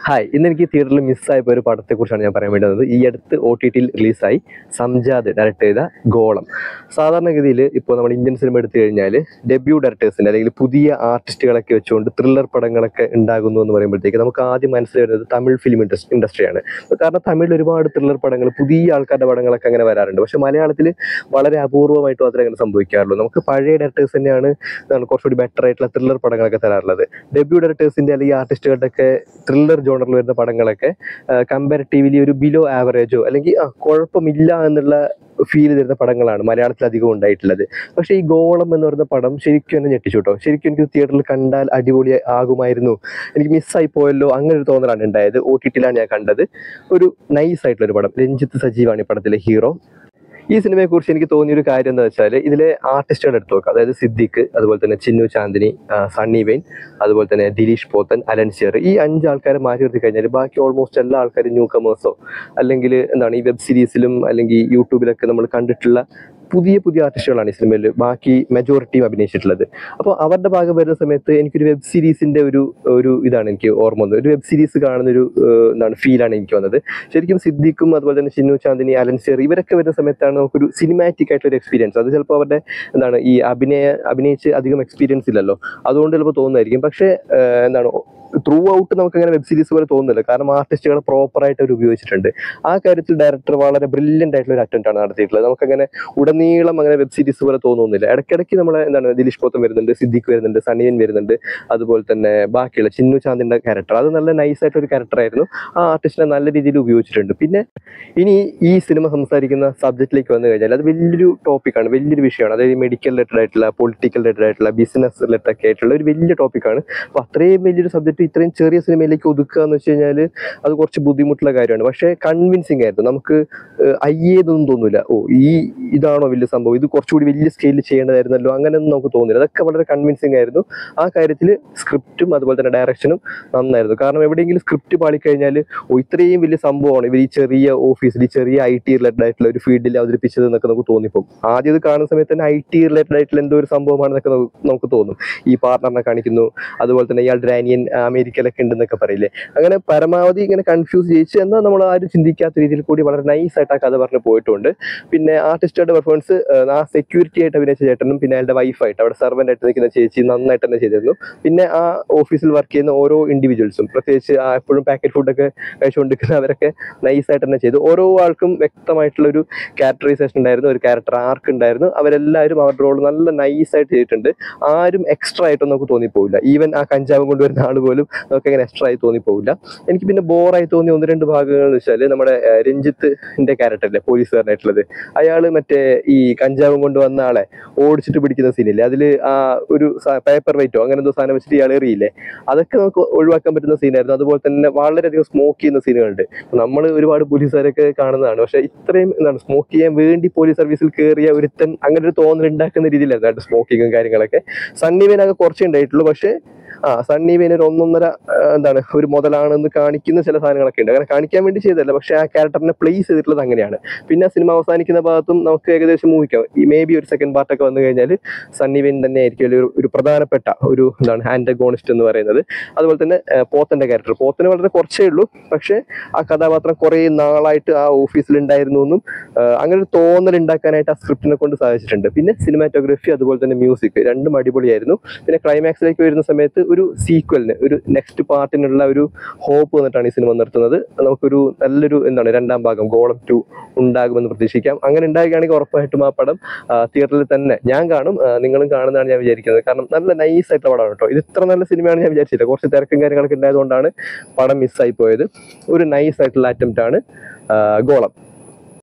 hi ഇന്ന് എനിക്ക് തിയേറ്ററിൽ മിസ്സായപ്പോൾ ഒരു പടത്തെക്കുറിച്ചാണ് ഞാൻ പറയാൻ വേണ്ടത് ഈ അടുത്ത് ഒ ടി ടിയിൽ റിലീസായി സംജാദ് ഡയറക്ട് ചെയ്ത ഗോളം സാധാരണഗതിയിൽ ഇപ്പോൾ നമ്മൾ ഇന്ത്യൻ സിനിമ എടുത്തു കഴിഞ്ഞാൽ ഡെബ്യൂ ഡയറക്ടേഴ്സിൻ്റെ അല്ലെങ്കിൽ പുതിയ ആർട്ടിസ്റ്റുകളൊക്കെ വെച്ചുകൊണ്ട് ത്രില്ലർ പടങ്ങളൊക്കെ ഉണ്ടാകുന്നു എന്ന് പറയുമ്പോഴത്തേക്ക് നമുക്ക് ആദ്യം മനസ്സിൽ വരുന്നത് തമിഴ് ഫിലിം ഇൻഡസ്ട്രി ഇൻഡസ്ട്രിയാണ് കാരണം തമിഴിൽ ഒരുപാട് ത്രില്ലർ പടങ്ങൾ പുതിയ ആൾക്കാരുടെ പടങ്ങളൊക്കെ അങ്ങനെ വരാറുണ്ട് പക്ഷെ മലയാളത്തിൽ വളരെ അപൂർവമായിട്ട് മാത്രമേ അങ്ങനെ സംഭവിക്കാറുള്ളൂ നമുക്ക് പഴയ ഡയറക്ടേഴ്സ് തന്നെയാണ് എന്താണ് കുറച്ചുകൂടി ബെറ്റർ ആയിട്ടുള്ള ത്രില്ലർ പടങ്ങളൊക്കെ തരാറുള്ളത് ഡെബ്യൂ ഡയറക്ടേഴ്സിന്റെ അല്ലെങ്കിൽ ആർട്ടിസ്റ്റുകളുടെ ഒക്കെ ത്രില്ലർ ജോണറിൽ വരുന്ന പടങ്ങളൊക്കെ കമ്പാരിറ്റീവ്ലി ഒരു ബിലോ ആവറേജോ അല്ലെങ്കിൽ ആ, കുഴപ്പമില്ല എന്നുള്ള ഫീൽ തരുന്ന പടങ്ങളാണ് മലയാളത്തിൽ അധികം ഉണ്ടായിട്ടുള്ളത് പക്ഷേ ഈ ഗോളം എന്ന് പറയുന്ന പടം ശരിക്കും എന്നെ ഞെട്ടിച്ചു കേട്ടോ ശരിക്കും എനിക്ക് തിയേറ്ററിൽ കണ്ടാൽ അടിപൊളി ആകുമായിരുന്നു എനിക്ക് മിസ്സായി പോയല്ലോ അങ്ങനെ ഒരു തോന്നലാണ് ഉണ്ടായത് ഒ ടി ടിയിലാണ് ഞാൻ കണ്ടത് ഒരു നൈസ് ആയിട്ടുള്ള ഒരു പടം രഞ്ജിത്ത് സജീവാണ് ഈ പടത്തിലെ ഹീറോ ഈ സിനിമയെ കുറിച്ച് എനിക്ക് തോന്നിയ ഒരു കാര്യം എന്താ വെച്ചാൽ ഇതിലെ ആർട്ടിസ്റ്റുകൾ എടുത്തു നോക്കാം അതായത് സിദ്ദിഖ് അതുപോലെ തന്നെ ചിന്നു ചാന്ദിനി ആ, സണ്ണി വെയിൻ അതുപോലെ തന്നെ ദിലീഷ് പോത്തൻ അലൻ ഷെയർ ഈ അഞ്ച് ആൾക്കാരെ മാറ്റി നിർത്തി കഴിഞ്ഞാൽ ബാക്കി ഓൾമോസ്റ്റ് എല്ലാ ആൾക്കാരും ന്യൂ കമേഴ്സോ അല്ലെങ്കിൽ എന്താണ് ഈ വെബ് സീരീസിലും അല്ലെങ്കിൽ യൂട്യൂബിലൊക്കെ നമ്മൾ കണ്ടിട്ടുള്ള പുതിയ പുതിയ ആർട്ടിസ്റ്റുകളാണ് ഈ സിനിമയിൽ ബാക്കി മെജോറിറ്റിയും അഭിനയിച്ചിട്ടുള്ളത് അപ്പോൾ അവരുടെ ഭാഗം വരുന്ന സമയത്ത് എനിക്കൊരു വെബ് സീരീസിന്റെ ഒരു ഒരു ഇതാണ് എനിക്ക് ഓർമ്മ വന്നത് ഒരു വെബ് സീരീസ് കാണുന്ന ഒരു ഏഹ്, എന്താണ് ഫീലാണ് എനിക്ക് വന്നത് ശരിക്കും സിദ്ദിഖും അതുപോലെ തന്നെ ചിന്നു ചാന്ദിനി അലൻ ഷെയർ ഇവരൊക്കെ വരുന്ന സമയത്താണ് നമുക്കൊരു സിനിമാറ്റിക് ആയിട്ടുള്ള ഒരു എക്സ്പീരിയൻസ് അത് ചിലപ്പോൾ അവരുടെ എന്താണ് ഈ അഭിനയ അഭിനയിച്ച് അധികം എക്സ്പീരിയൻസ് ഇല്ലല്ലോ അതുകൊണ്ട് ചിലപ്പോൾ തോന്നുമായിരിക്കും പക്ഷേ ഏഹ്, എന്താണ് ത്രൂ ഔട്ട് നമുക്ക് അങ്ങനെ വെബ് സീരീസ് പോലെ തോന്നുന്നില്ല കാരണം ആർട്ടിസ്റ്റുകളെ പ്രോപ്പറായിട്ട് അവർ ഉപയോഗിച്ചിട്ടുണ്ട് ആ കാര്യത്തിൽ ഡയറക്ടർ വളരെ ബ്രില്യൻ്റ് ആയിട്ടുള്ള ഒരു അറ്റംപ്റ്റ് ആണ് നടത്തിയിട്ടുള്ളത് നമുക്കങ്ങനെ ഉടനീളം അങ്ങനെ വെബ് സീരീസ് പോലെ തോന്നുന്നില്ല ഇടയ്ക്കിടയ്ക്ക് നമ്മളെ എന്താണ് ദിലീഷ് പോത്തം വരുന്നുണ്ട് സിദ്ദിഖ് വരുന്നുണ്ട് സണിയൻ വരുന്നുണ്ട് അതുപോലെ തന്നെ ബാക്കിയുള്ള ചിന്നു ചാന്ദിന്റെ ക്യാരക്ടർ അത് നല്ല നൈസ് ആയിട്ടൊരു ക്യാരക്ടർ ആയിരുന്നു ആ ആർട്ടിസ്റ്റിനെ നല്ല രീതിയിൽ ഉപയോഗിച്ചിട്ടുണ്ട് പിന്നെ ഇനി ഈ സിനിമ സംസാരിക്കുന്ന സബ്ജക്റ്റിലേക്ക് വന്നു കഴിഞ്ഞാൽ അത് വലിയൊരു ടോപ്പിക്കാണ് വലിയൊരു വിഷയമാണ് അതായത് മെഡിക്കൽ റിലേറ്റഡ് ആയിട്ടുള്ള പൊളിറ്റിക്കൽ റിലേറ്റഡ് ആയിട്ടുള്ള ബിസിനസ് റിലേറ്റഡ് ഒക്കെ ആയിട്ടുള്ള ഒരു വലിയ ടോപ്പിക്കാണ് അപ്പൊ അത്രയും വലിയൊരു സബ്ജക്റ്റ് ഇത്രയും ചെറിയ സിനിമയിലേക്ക് ഒതുക്കുക എന്ന് വെച്ച് കഴിഞ്ഞാൽ അത് കുറച്ച് ബുദ്ധിമുട്ടുള്ള കാര്യമാണ് പക്ഷേ കൺവിൻസിങ് ആയിരുന്നു നമുക്ക് അയ്യേതൊന്നും തോന്നില്ല ഓ ഈ ഇതാണോ വലിയ സംഭവം ഇത് കുറച്ചുകൂടി വലിയ സ്കെയിലിൽ ചെയ്യേണ്ടതായിരുന്നല്ലോ അങ്ങനെയൊന്നും നമുക്ക് തോന്നില്ല അതൊക്കെ വളരെ കൺവിൻസിങ് ആയിരുന്നു ആ കാര്യത്തിൽ സ്ക്രിപ്റ്റും അതുപോലെ തന്നെ ഡയറക്ഷനും നന്നായിരുന്നു കാരണം എവിടെയെങ്കിലും സ്ക്രിപ്റ്റ് പാടിക്കഴിഞ്ഞാൽ ഓ ഇത്രയും വലിയ സംഭവമാണ് ഇവർ ഈ ചെറിയ ഓഫീസിൽ ഈ ചെറിയ ഐ ടി റിലേറ്റഡ് ആയിട്ടുള്ള ഒരു ഫീൽഡിൽ അവതരിപ്പിച്ചത് എന്നൊക്കെ നമുക്ക് തോന്നിപ്പോകും ആദ്യം ഇത് കാണുന്ന സമയത്ത് തന്നെ ഐ ടി റിലേറ്റഡ് ആയിട്ടുള്ള എന്തോ ഒരു സംഭവമാണെന്നൊക്കെ നമുക്ക് നമുക്ക് തോന്നും ഈ പാർട്ണറിനെ കാണിക്കുന്നു അതുപോലെ തന്നെ ഇയാളുടെ ഒരു അനിയൻ അമേരിക്കയിലൊക്കെ ഉണ്ടെന്നൊക്കെ പറയില്ലേ അങ്ങനെ പരമാവധി ഇങ്ങനെ കൺഫ്യൂസ് ചെയ്യിച്ച് എന്നാൽ നമ്മൾ ആരും ചിന്തിക്കാത്ത രീതിയിൽ കൂടി വളരെ നൈസ് ആയിട്ട് ആ കഥ പറഞ്ഞ് പോയിട്ടുണ്ട് പിന്നെ ആർട്ടിസ്റ്റുടെ പെർഫോമൻസ് ആ സെക്യൂരിറ്റി ആയിട്ട് അഭിനയിച്ച ചേട്ടനും പിന്നെ അയാളുടെ വൈഫായിട്ട് അവിടെ സെർവൻ്റ് ആയിട്ട് നിൽക്കുന്ന ചേച്ചി നന്നായിട്ട് തന്നെ ചെയ്തിരുന്നു പിന്നെ ആ ഓഫീസിൽ വർക്ക് ചെയ്യുന്ന ഓരോ ഇൻഡിവിജ്വൽസും പ്രത്യേകിച്ച് ആ എപ്പോഴും പാക്കറ്റ് ഫുഡൊക്കെ കഴിച്ചുകൊണ്ടിരിക്കുന്ന അവരൊക്കെ നൈസായിട്ട് തന്നെ ചെയ്തു ഓരോ ആൾക്കും വ്യക്തമായിട്ടുള്ള ഒരു ക്യാരക്ടറൈസേഷൻ ഉണ്ടായിരുന്നു ഒരു ക്യാരക്ടർ ആർക്ക് ഉണ്ടായിരുന്നു അവരെല്ലാവരും അവരുടെ റോൾ നല്ല നൈസായിട്ട് ചെയ്തിട്ടുണ്ട് ആരും എക്സ്ട്രാ ആയിട്ടൊന്നും നമുക്ക് തോന്നിപ്പോവില്ല ഈവൻ ആ കഞ്ചാവ് കൊണ്ടുവരുന്ന ആൾ പോലും നമുക്ക് അങ്ങനെ എക്സ്ട്രാ ആയി തോന്നിപ്പോവില്ല എനിക്ക് പിന്നെ ബോറായി തോന്നിയ ഒന്ന് രണ്ട് ഭാഗങ്ങൾ എന്ന് വെച്ചാൽ നമ്മുടെ ഏഹ്, രഞ്ജിത്തിന്റെ ക്യാരക്ടറില്ലേ പോലീസുകാരനായിട്ടുള്ളത് അയാൾ മറ്റേ ഈ കഞ്ചാവും കൊണ്ടുവന്ന ആളെ ഓടിച്ചിട്ട് പിടിക്കുന്ന സീനില്ലേ അതിൽ ആ ഒരു പേപ്പർ വെയിറ്റോ അങ്ങനെ എന്തോ സാധനം വെച്ചിട്ട് ഇയാൾ എറിയില്ലേ അതൊക്കെ നമുക്ക് ഒഴിവാക്കാൻ പറ്റുന്ന സീനായിരുന്നു അതുപോലെ തന്നെ വളരെയധികം സ്മോക്ക് ചെയ്യുന്ന സീനുകളുണ്ട് നമ്മൾ ഒരുപാട് പോലീസുകാരൊക്കെ കാണുന്നതാണ് പക്ഷെ ഇത്രയും എന്താണ് സ്മോക്ക് ചെയ്യാൻ വേണ്ടി പോലീസ് സർവീസിൽ കയറിയ ഒരുത്തൻ അങ്ങനെ ഒരു തോന്നൽ ഉണ്ടാക്കുന്ന രീതിയിലായിരുന്നു സ്മോക്കിങ്ങും കാര്യങ്ങളൊക്കെ സണ്ണിവേനൊക്കെ കുറച്ചേ ഉണ്ടായിട്ടുള്ളൂ പക്ഷേ ആ സണ്ണി വെയിൻ ഒരു ഒന്നൊന്നര ആ, എന്താണ് ഒരു മുതലാണെന്ന് കാണിക്കുന്ന ചില സാധനങ്ങളൊക്കെ ഉണ്ട് അങ്ങനെ കാണിക്കാൻ വേണ്ടി ചെയ്തതല്ല പക്ഷേ ആ ക്യാരക്ടറിനെ പ്ലേസ് ചെയ്തിട്ടുള്ളത് അങ്ങനെയാണ് പിന്നെ ആ സിനിമ അവസാനിക്കുന്ന ഭാഗത്തും നമുക്ക് ഏകദേശം ഊഹിക്കാം ഈ മേ ബി ഒരു സെക്കൻഡ് പാർട്ടൊക്കെ വന്നു കഴിഞ്ഞാൽ സണ്ണി വെയിൻ തന്നെ ആയിരിക്കും ഒരു ഒരു പ്രധാനപ്പെട്ട ഒരു എന്താണ് ആന്റഗോണിസ്റ്റ് എന്ന് പറയുന്നത് അതുപോലെ തന്നെ ആ, പോത്തന്റെ ക്യാരക്ടർ പോത്തിന് വളരെ കുറച്ചേ ഉള്ളൂ പക്ഷേ ആ കഥാപാത്രം കുറേ നാളായിട്ട് ആ ഓഫീസിൽ ഉണ്ടായിരുന്നു എന്നും ആ, അങ്ങനെ ഒരു തോന്നൽ ഉണ്ടാക്കാനായിട്ട് ആ സ്ക്രിപ്റ്റിനെ കൊണ്ട് സാധിച്ചിട്ടുണ്ട് പിന്നെ സിനിമാറ്റോഗ്രഫി അതുപോലെ തന്നെ മ്യൂസിക് രണ്ടും അടിപൊളിയായിരുന്നു പിന്നെ ക്ലൈമാക്സിലേക്ക് വരുന്ന സമയത്ത് ഒരു സീക്വലിന് ഒരു നെക്സ്റ്റ് പാർട്ടിനുള്ള ഒരു ഹോപ്പ് വന്നിട്ടാണ് ഈ സിനിമ നിർത്തുന്നത് നമുക്കൊരു നല്ലൊരു എന്താണ് രണ്ടാം ഭാഗം ഗോളം ടു ഉണ്ടാകുമെന്ന് പ്രതീക്ഷിക്കാം അങ്ങനെ ഉണ്ടാകുകയാണെങ്കിൽ ഉറപ്പായിട്ടും ആ പടം തിയേറ്ററിൽ തന്നെ ഞാൻ കാണും ആ, നിങ്ങളും കാണുന്നതാണ് ഞാൻ വിചാരിക്കുന്നത് കാരണം നല്ല നൈസ് ആയിട്ടുള്ള പടമാണ് കേട്ടോ ഇത് ഇത്ര നല്ല സിനിമയാണ് ഞാൻ വിചാരിച്ചില്ല കുറച്ച് തിരക്കും കാര്യങ്ങളൊക്കെ ഉണ്ടായതുകൊണ്ടാണ് പടം മിസ്സായി പോയത് ഒരു നൈസ് ആയിട്ടുള്ള അറ്റംപ്റ്റ് ആണ് ആ, ഗോളം